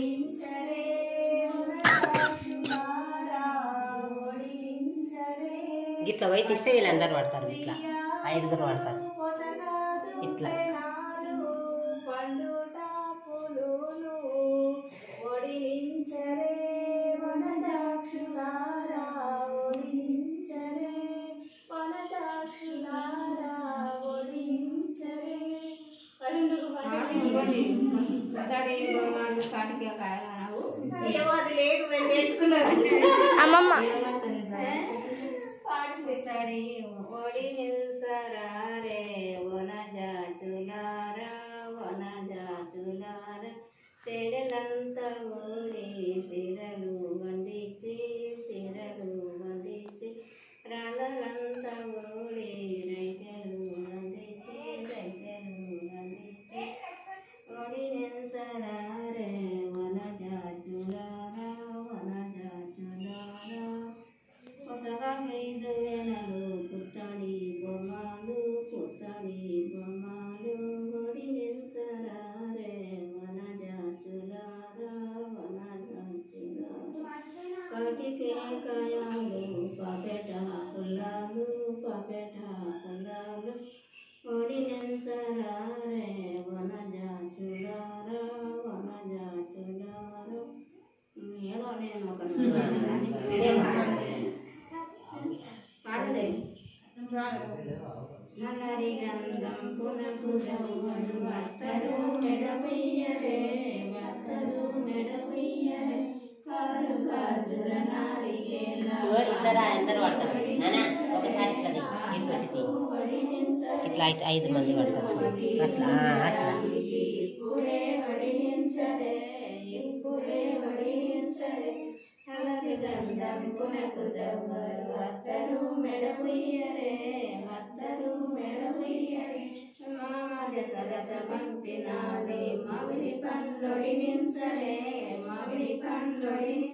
ఓడినించరే వనజాక్షులారా, ఓడినించరే గిట్ల వైట్ ఇస్తే వీళ్ళందరూ పడతారు ఇట్లా ఐదుగురు పడతారు ఇట్లా. పండుటాపులును ఓడినించరే వనజాక్షులారా ఓడినించరే వనజాక్షులారా ఓడినించరే ఏమో అది లేదు మేము నేర్చుకున్నాం అమ్మమ్మ పాడుతాడి ఓడి నిల్సరారే వనజాచులారా వనజాచులారా చెడలంత ఓడి శిరలు వందించి శిరలు వందించి రాళ్ళంత ఓడి రైకెలు వందించి రైకెలు వందించి ఓడి నిల్సరారే వనజాచులారా వనజాచులారా కొత్తగా ఐదు వేలలు పుట్టడి బొమ్మలు పుట్టడి బొమ్మలు ఒడి నిల్సరారే వనజాచులారా వనజాచులారా కాటికే కాయాలు పపెట పుల్లాలు పపెట పుల్లాలు ఒడి నిల్సరారే వనజాచులారా వనజాచులారా ఏదో నేను ఒక పాడలే నల్లరి గంధం పునకుసౌవడు భక్తరు మెడవయ్యరే భక్తరు మెడవయ్యరే కారు కాజుర నారిగేల ఇగో ఇద్దరు అందరు పడతారు నానా ఒకసారి ఇట్లా ఇంటికి ఇట్లా అయితే ఐదు మంది పడతారు అట్లా ఆ, అట్లా ఇప్పుడే వడినించరే ఇప్పుడే వడినించరే నల్లరి గంధం పునకుసౌవడు భక్తరు మెడవయ్యరే భక్తరు మెడవయ్యరే మామద సరద పంపినాది మామిడి పండ్లొడి నించరే మామిడి పండ్లొడి